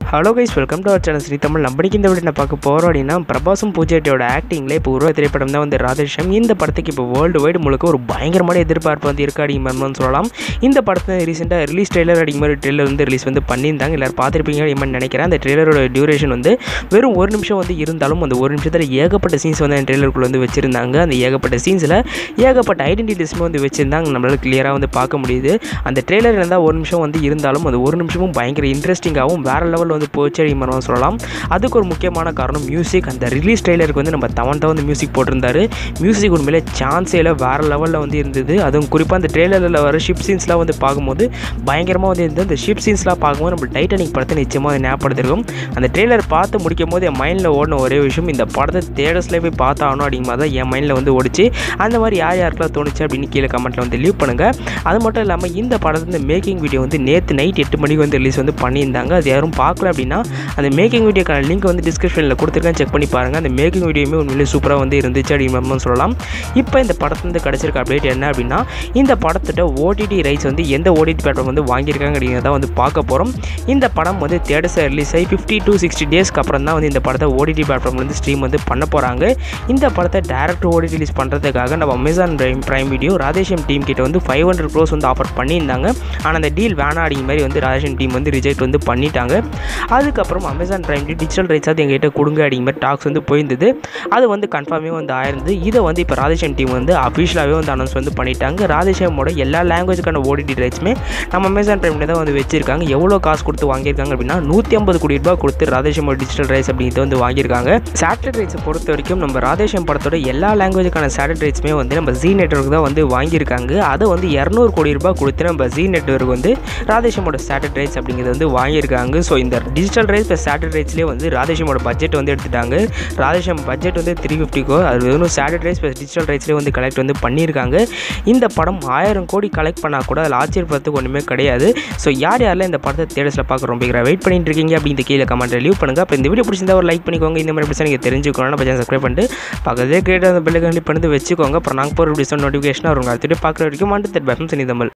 hello guys welcome to our channel Shri Tamil நம்மளுக்கு இந்த video நான் பார்க்க போகிறோம் அப்படின்னா பிரபாசும் பூஜேட்டியோட ஆக்டிங்கில் இப்போ உருவ திரைப்படம் தான் வந்து ராதேஷம் இந்த படத்துக்கு இப்போ வேர்ல்டு வைடு முழுக்க ஒரு பயங்கரமான எதிர்பார்ப்பு வந்து இருக்கு அப்படிங்கிற மாதிரி சொல்லலாம் இந்த படத்தை ரீசெண்டாக ரிலீஸ் ட்ரெய்லர் அப்படிங்கிற மாதிரி ட்ரெய்லர் வந்து ரிலீஸ் வந்து பண்ணியிருந்தாங்க எல்லாரும் பார்த்துருப்பீங்க அப்படிங்கிற மாதிரி நினைக்கிறேன் அந்த ட்ரெய்லரோட டியூரேஷன் வந்து வெறும் ஒரு நிமிஷம் வந்து இருந்தாலும் அந்த ஒரு நிமிஷத்தில் ஏகப்பட்ட சீன்ஸ் வந்து அந்த ட்ரெய்லருக்குள்ள வந்து வச்சிருந்தாங்க அந்த ஏகப்பட்ட சீன்ஸில் ஏகப்பட்ட ஐடென்டிட்டிஸ்மே வந்து வச்சிருந்தாங்க நம்மளால கிளியராக வந்து பார்க்க முடியுது அந்த ட்ரெய்லர் இருந்தால் ஒரு நிமிஷம் வந்து இருந்தாலும் அந்த ஒரு நிமிஷமும் பயங்கர இன்ட்ரெஸ்டிங்காகவும் வேறு லெவலில் வந்து போச்சு அப்படிங்கிற மாதிரி சொல்லலாம் அதுக்கு ஒரு முக்கியமான காரணம் மியூசிக் அந்த ரிலீஸ் ட்ரெய்லருக்கு வந்து நம்ம தவன் தான் வந்து மியூசிக் போட்டிருந்தாரு மியூசிக் உண்மையிலே சான்ஸே இல்லை வேறு லெவலில் வந்து இருந்தது அதுவும் குறிப்பாக அந்த ட்ரெய்லரில் வர ஷிப் சீன்ஸ்லாம் வந்து பார்க்கும்போது பயங்கரமாக வந்து இருந்தது அந்த ஷிப் சீன்ஸ்லாம் பார்க்கும்போது நம்ம டைட்டானிக் படத்தை நிச்சயமாக வந்து ஞாபகப்படுத்திருக்கும் அந்த ட்ரெய்லர் பார்த்து முடிக்கும் போது என் மைண்டில் ஓடின ஒரே விஷயம் இந்த படத்தை தேடர்ஸில் போய் பார்த்தாகணும் அப்படிங்கிற மாதிரி தான் என் மைண்டில் வந்து ஓடிச்சு அந்த மாதிரி யார் யாருக்கெல்லாம் தோணுச்சு அப்படின்னு கீழே கமெண்ட்டில் வந்து லீவ் பண்ணுங்கள் அது மட்டும் இல்லாமல் இந்த படத்து மேக்கிங் வீடியோ வந்து நேற்று நைட் எட்டு மணிக்கு வந்து ரிலீஸ் வந்து பண்ணியிருந்தாங்க அது யாரும் பார்க்கல அப்படின்னா அந்த மேக்கிங் வீடியோக்கான லிங்க் வந்து டிஸ்கிரிப்ஷனில் கொடுத்துருக்கேன் செக் பண்ணி பாருங்கள் அந்த மேக்கிங் வீடியோமே உண்மையிலே சூப்பராக வந்து இருந்துச்சு அப்படிங்கிற மாதிரி சொல்லலாம் இப்போ இந்த படத்துலேருந்து கிடச்சிருக்க அப்டேட் என்ன அப்படின்னா இந்த படத்தோட ஓடிடி ரைட்ஸ் வந்து எந்த ஓடிடி பிளாட்ஃபார்ம் வந்து வாங்கியிருக்காங்க அப்படிங்கிறத வந்து பார்க்க போகிறோம் இந்த படம் வந்து தேட்டர்ஸை ரிலீஸ் ஆகி ஃபிஃப்டி டு சிக்ஸ்டி டேஸ்க்கு அப்புறம் தான் வந்து இந்த படத்தை ஓடிடி பிளாட்ஃபார்ம்லேருந்து ஸ்ட்ரீம் வந்து பண்ண போகிறாங்க இந்த படத்தை டேரக்ட் ஓடி ரிலீஸ் பண்ணுறதுக்காக நம்ம Amazon Prime Prime Video Radhe Shyam team கிட்ட வந்து ஃபைவ் ஹண்ட்ரட் க்ரோஸ் வந்து ஆஃபர் பண்ணியிருந்தாங்க ஆனால் அந்த டீல் வேணாம் அப்படிங்கிற மாதிரி வந்து ராதேஷம் டீம் வந்து ரிஜெக்ட் வந்து பண்ணிட்டாங்க அதுக்கப்புறம் அமேசான் பிரைம் டிஜிட்டல் ரைட்ஸ் அது எங்ககிட்ட கொடுங்க அப்படிங்கிற மாதிரி டாக்ஸ் வந்து போயிருந்தது அது வந்து கன்ஃபார்மே வந்து ஆயிருந்து இதை வந்து இப்போ ராதேஷம் டீம் வந்து அஃபிஷியலாகவே வந்து அனௌன்ஸ் வந்து பண்ணிட்டாங்க ராதேஷமோட எல்லா லாங்குவேஜுக்கான ஓடிடி ரைட்ஸுமே நம்ம அமேசான் பிரைமில் தான் வந்து வச்சிருக்காங்க எவ்வளோ காசு கொடுத்து வாங்கியிருக்காங்க அப்படின்னா நூற்றி ஐம்பது கோடி ரூபாய் கொடுத்து ராதேஷமோட டிஜிட்டல் ரைட்ஸ் அப்படிங்கிறது வந்து வாங்கியிருக்காங்க சேட்டலைட் ரைட்ஸை பொறுத்த வரைக்கும் நம்ம ராதேஷம் படத்தோட எல்லா லாங்குவேஜுக்கான சேட்டலைட் ரைட்ஸுமே வந்து நம்ம ஜி நெட்ஒர்க் தான் வந்து வாங்கியிருக்காங்க அதை வந்து இரநூறு கோடி ரூபாய் கொடுத்து நம்ம ஜி நெட்ஒர்க் வந்து ராதேஷமோட சேட்டலைட் ரைட்ஸ் அப்படிங்கிறது வந்து வாங்கியிருக்காங்க ஸோ இந்த டிஜிட்டல் ரைட்ஸ் ப்ளஸ் சேட்டலைட் ரைட்ஸ்லேயே வந்து ராதேஷமோட பட்ஜெட் வந்து எடுத்துட்டாங்க ராதேஷம் பட்ஜெட் வந்து த்ரீ ஃபிஃப்டிக்கோ அது வெறும் சேட்டலைட் ரைட்ஸ் ப்ளஸ் டிஜிட்டல் ரைட்ஸ்லேயே வந்து கலெக்ட் வந்து பண்ணியிருக்காங்க இந்த படம் ஆயிரம் கோடி கலெக்ட் பண்ணால் கூட அதில் ஆச்சரியப்படுறதுக்கு ஒன்றுமே கிடையாது ஸோ யார் யாரெல்லாம் இந்த படத்தை தேட்டர்ஸில் பார்க்க ரொம்ப வெயிட் பண்ணிட்டு இருக்கீங்க அப்படின்னு கீழே கமெண்ட் லீவ் பண்ணுங்கள் அப்போ இந்த வீடியோ பிடிச்சிருந்தா ஒரு லைக் பண்ணிக்கோங்க இந்த மாதிரி பிரச்சனை நீங்கள் தெரிஞ்சுக்கணும் நம்ம சேனல் சப்ஸ்கிரைப் பண்ணிட்டு பக்கத்தே கிரியேட் அந்த பெல்லை கண்டிப்பாக பண்ணி வச்சுக்கோங்க அப்புறம் நாங்கள் போகிற டிஸ்கவுண்ட் நோட்டிஃபிகேஷன் வரும் அடுத்துட்டு பார்க்குற வரைக்கும் மாட்டு தெட் பேஃபம் சனி தமிழ்